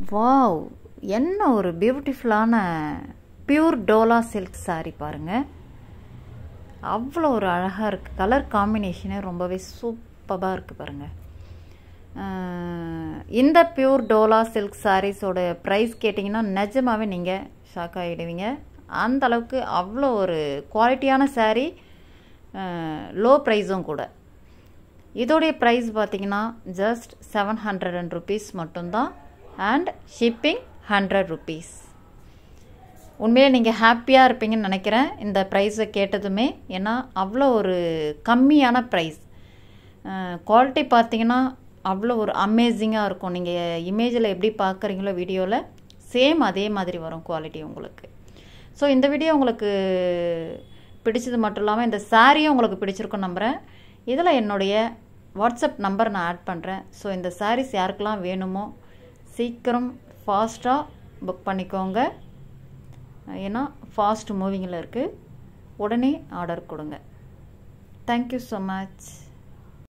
wow என்ன ஒரு பியூட்டிஃபுல்லான பியூர் டோலா சில்க் saree பாருங்கள் அவ்வளோ ஒரு அழகாக இருக்குது கலர் காம்பினேஷனே ரொம்பவே சூப்பராக இருக்குது பாருங்கள் இந்த பியூர் டோலா சில்க் சாரீஸோட ப்ரைஸ் கேட்டிங்கன்னா நிஜமாகவே நீங்கள் ஷாக் ஆகிடுவீங்க அந்த அளவுக்கு அவ்வளோ ஒரு குவாலிட்டியான saree லோ ப்ரைஸும் கூட இதோடைய ப்ரைஸ் பார்த்தீங்கன்னா just seven hundred and rupees மட்டும்தான் அண்ட் ஷிப்பிங் ஹண்ட்ரட் ருபீஸ் உண்மையிலே நீங்கள் ஹாப்பியாக இருப்பீங்கன்னு நினைக்கிறேன் இந்த ப்ரைஸை கேட்டதுமே ஏன்னா அவ்வளோ ஒரு கம்மியான ப்ரைஸ் குவாலிட்டி பார்த்தீங்கன்னா அவ்வளோ ஒரு அமேசிங்காக இருக்கும் நீங்கள் இமேஜில் எப்படி பார்க்குறீங்களோ வீடியோவில் சேம் அதே மாதிரி வரும் குவாலிட்டி உங்களுக்கு ஸோ இந்த வீடியோ உங்களுக்கு பிடிச்சது மட்டும் இல்லாமல் இந்த சாரியும் உங்களுக்கு பிடிச்சிருக்கும் நம்புகிறேன் இதில் என்னுடைய வாட்ஸ்அப் நம்பர் நான் ஆட் பண்ணுறேன் ஸோ இந்த சாரீஸ் யாருக்கெல்லாம் வேணுமோ சீக்கிரம் ஃபாஸ்ட்டாக புக் பண்ணிக்கோங்க ஏன்னா ஃபாஸ்ட் மூவிங்கில் இருக்குது உடனே ஆர்டர் கொடுங்க தேங்க்யூ ஸோ மச்